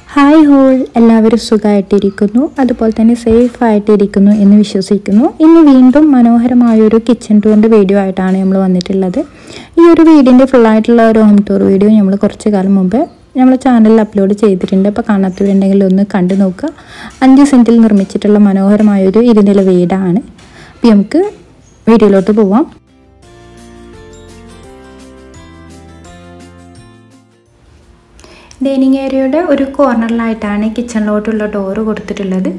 hi whole എല്ലാവരും സുഖമായിട്ടിരിക്കുന്നു അതുപോലെ തന്നെ സേഫ് ആയിട്ടിരിക്കുന്നു എന്ന് വിശ്വസിക്കുന്നു ഇന്ന് വീണ്ടും മനോഹരമായൊരു കിച്ചൺ ടൂറിൻ്റെ വീഡിയോ ആയിട്ടാണ് നമ്മൾ വന്നിട്ടുള്ളത് ഈ ഒരു വീടിൻ്റെ ഫുള്ളായിട്ടുള്ള ഒരു ഹോം ടൂർ വീഡിയോ നമ്മൾ കുറച്ച് കാലം മുമ്പ് നമ്മൾ ചാനലിൽ അപ്ലോഡ് ചെയ്തിട്ടുണ്ട് അപ്പോൾ കാണാത്തവരുണ്ടെങ്കിൽ ഒന്ന് കണ്ടു നോക്കുക അഞ്ച് സെൻറ്റിൽ നിർമ്മിച്ചിട്ടുള്ള മനോഹരമായൊരു ഇരുനില വീടാണ് അപ്പോൾ നമുക്ക് വീഡിയോയിലോട്ട് പോവാം ഡൈനിങ് ഏരിയയുടെ ഒരു കോർണറിലായിട്ടാണ് കിച്ചണിലോട്ടുള്ള ഡോറ് കൊടുത്തിട്ടുള്ളത്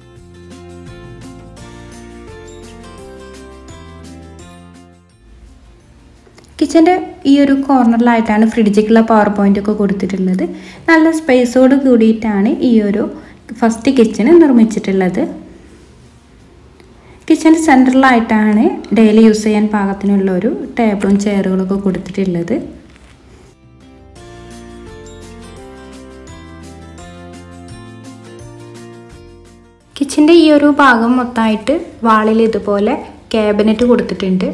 കിച്ചൻ്റെ ഈ ഒരു കോർണറിലായിട്ടാണ് ഫ്രിഡ്ജിക്കുള്ള പവർ പോയിന്റ് ഒക്കെ കൊടുത്തിട്ടുള്ളത് നല്ല സ്പേസോട് കൂടിയിട്ടാണ് ഈ ഒരു ഫസ്റ്റ് കിച്ചൺ നിർമ്മിച്ചിട്ടുള്ളത് കിച്ചൻ്റെ സെൻറ്ററിലായിട്ടാണ് ഡെയിലി യൂസ് ചെയ്യാൻ പാകത്തിനുള്ള ഒരു ടേബിളും ചെയറുകളൊക്കെ കൊടുത്തിട്ടുള്ളത് കിച്ചൻ്റെ ഈ ഒരു ഭാഗം മൊത്തമായിട്ട് വാളിൽ ഇതുപോലെ ക്യാബിനറ്റ് കൊടുത്തിട്ടുണ്ട്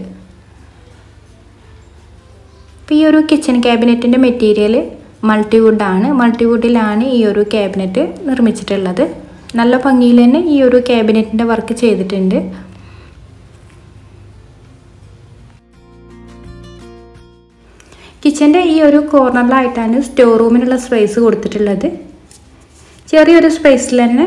അപ്പോൾ ഈ ഒരു കിച്ചൺ ക്യാബിനറ്റിൻ്റെ മെറ്റീരിയൽ മൾട്ടിവുഡാണ് മൾട്ടിവുഡിലാണ് ഈ ഒരു ക്യാബിനറ്റ് നിർമ്മിച്ചിട്ടുള്ളത് നല്ല ഭംഗിയിൽ തന്നെ ഈ ഒരു ക്യാബിനറ്റിൻ്റെ വർക്ക് ചെയ്തിട്ടുണ്ട് കിച്ചൻ്റെ ഈ ഒരു കോർണറിലായിട്ടാണ് സ്റ്റോർ റൂമിനുള്ള സ്പേസ് കൊടുത്തിട്ടുള്ളത് ചെറിയൊരു സ്പേസിൽ തന്നെ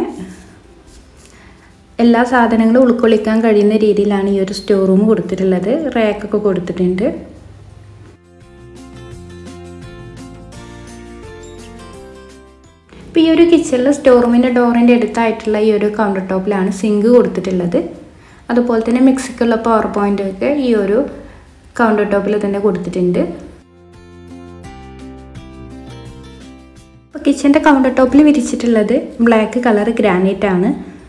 എല്ലാ സാധനങ്ങളും ഉൾക്കൊള്ളിക്കാൻ കഴിയുന്ന രീതിയിലാണ് ഈ ഒരു സ്റ്റോർ റൂം കൊടുത്തിട്ടുള്ളത് റാക്കൊക്കെ കൊടുത്തിട്ടുണ്ട് ഇപ്പോൾ ഈ ഒരു കിച്ചണിൽ സ്റ്റോർ റൂമിൻ്റെ ഡോറിൻ്റെ അടുത്തായിട്ടുള്ള ഈ ഒരു കൗണ്ടർ ടോപ്പിലാണ് സിങ്ക് കൊടുത്തിട്ടുള്ളത് അതുപോലെ തന്നെ മിക്സിക്കുള്ള പവർ പോയിൻ്റ് ഒക്കെ ഈ ഒരു കൗണ്ടർ ടോപ്പിൽ തന്നെ കൊടുത്തിട്ടുണ്ട് അപ്പോൾ കിച്ചൻ്റെ കൗണ്ടർ ടോപ്പിൽ വിരിച്ചിട്ടുള്ളത് ബ്ലാക്ക് കളർ ഗ്രാനൈറ്റ് ആണ്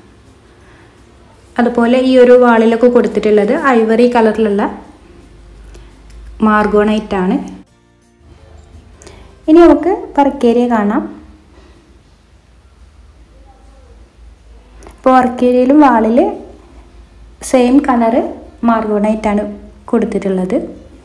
അതുപോലെ ഈ ഒരു വാളിലൊക്കെ കൊടുത്തിട്ടുള്ളത് ഐവറി കളറിലുള്ള മാർഗോണൈറ്റ് ആണ് ഇനി നമുക്ക് വർക്കേരിയ കാണാം ഇപ്പോൾ വർക്കേരിയയിലും വാളിൽ സെയിം കളറ് മാർഗോണൈറ്റ് ആണ് കൊടുത്തിട്ടുള്ളത്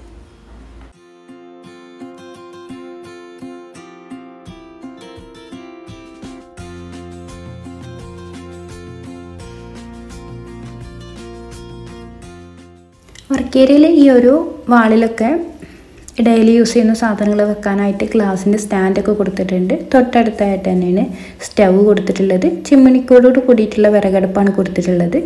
വർക്കേരിയയിൽ ഈ ഒരു വാളിലൊക്കെ ഡെയിലി യൂസ് ചെയ്യുന്ന സാധനങ്ങൾ വെക്കാനായിട്ട് ഗ്ലാസിൻ്റെ സ്റ്റാൻഡൊക്കെ കൊടുത്തിട്ടുണ്ട് തൊട്ടടുത്തായിട്ട് തന്നെയാണ് സ്റ്റവ് കൊടുത്തിട്ടുള്ളത് ചിമ്മിണിക്കോടോട് കൂടിയിട്ടുള്ള വിറകടുപ്പാണ് കൊടുത്തിട്ടുള്ളത്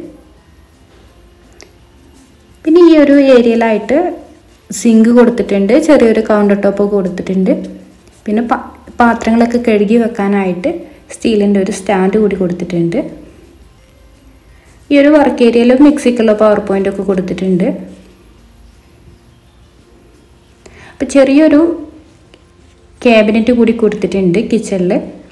പിന്നെ ഈ ഒരു ഏരിയയിലായിട്ട് സിങ്ക് കൊടുത്തിട്ടുണ്ട് ചെറിയൊരു കൗണ്ടർ ടോപ്പ് കൊടുത്തിട്ടുണ്ട് പിന്നെ പാത്രങ്ങളൊക്കെ കഴുകി വെക്കാനായിട്ട് സ്റ്റീലിൻ്റെ ഒരു സ്റ്റാൻഡ് കൂടി കൊടുത്തിട്ടുണ്ട് ഈ ഒരു വർക്ക് ഏരിയയിൽ മിക്സിക്കുള്ള പവർ പോയിന്റ് ഒക്കെ കൊടുത്തിട്ടുണ്ട് അപ്പം ചെറിയൊരു ക്യാബിനറ്റ് കൂടി കൊടുത്തിട്ടുണ്ട് കിച്ചണിൽ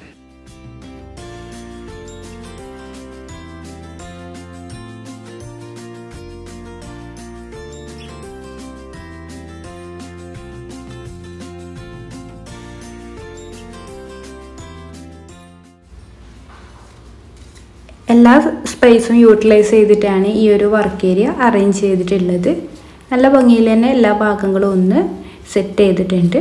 എല്ലാ സ്പേസും യൂട്ടിലൈസ് ചെയ്തിട്ടാണ് ഈ ഒരു വർക്ക് ഏരിയ അറേഞ്ച് ചെയ്തിട്ടുള്ളത് നല്ല ഭംഗിയിൽ തന്നെ എല്ലാ ഭാഗങ്ങളും ഒന്ന് സെറ്റ് ചെയ്തിട്ടുണ്ട്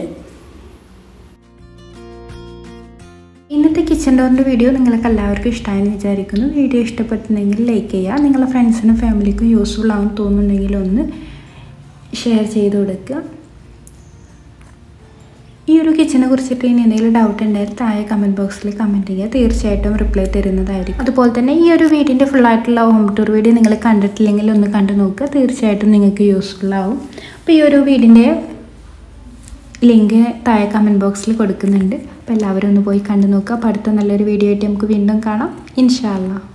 ഇന്നത്തെ കിച്ചൺ ഡോറിൻ്റെ വീഡിയോ നിങ്ങൾക്ക് എല്ലാവർക്കും ഇഷ്ടമായെന്ന് വിചാരിക്കുന്നു വീഡിയോ ഇഷ്ടപ്പെട്ടിട്ടുണ്ടെങ്കിൽ ലൈക്ക് ചെയ്യുക നിങ്ങളുടെ ഫ്രണ്ട്സിനും ഫാമിലിക്കും യൂസ്ഫുൾ ആവും തോന്നുന്നുണ്ടെങ്കിൽ ഒന്ന് ഷെയർ ചെയ്ത് കൊടുക്കുക ഈ ഒരു കിച്ചനെ കുറിച്ചിട്ട് ഇനി എന്തെങ്കിലും ഡൗട്ട് ഉണ്ടായാൽ താഴെ കമൻറ്റ് ബോക്സിൽ കമൻറ്റ് ചെയ്യുക തീർച്ചയായിട്ടും റിപ്ലൈ തരുന്നതായിരിക്കും അതുപോലെ തന്നെ ഈ ഒരു വീടിൻ്റെ ഫുള്ളായിട്ടുള്ള ഹോം ടൂർ വീഡിയോ നിങ്ങൾ കണ്ടിട്ടില്ലെങ്കിൽ ഒന്ന് കണ്ടു നോക്കുക തീർച്ചയായിട്ടും നിങ്ങൾക്ക് യൂസ്ഫുൾ ആവും അപ്പോൾ ഈ ഒരു വീടിൻ്റെ ലിങ്ക് താഴെ കമൻറ്റ് ബോക്സിൽ കൊടുക്കുന്നുണ്ട് അപ്പോൾ എല്ലാവരും ഒന്ന് പോയി കണ്ടു നോക്കുക അപ്പോൾ അടുത്ത നല്ലൊരു വീഡിയോ ആയിട്ട് നമുക്ക് വീണ്ടും കാണാം ഇൻഷാല്ല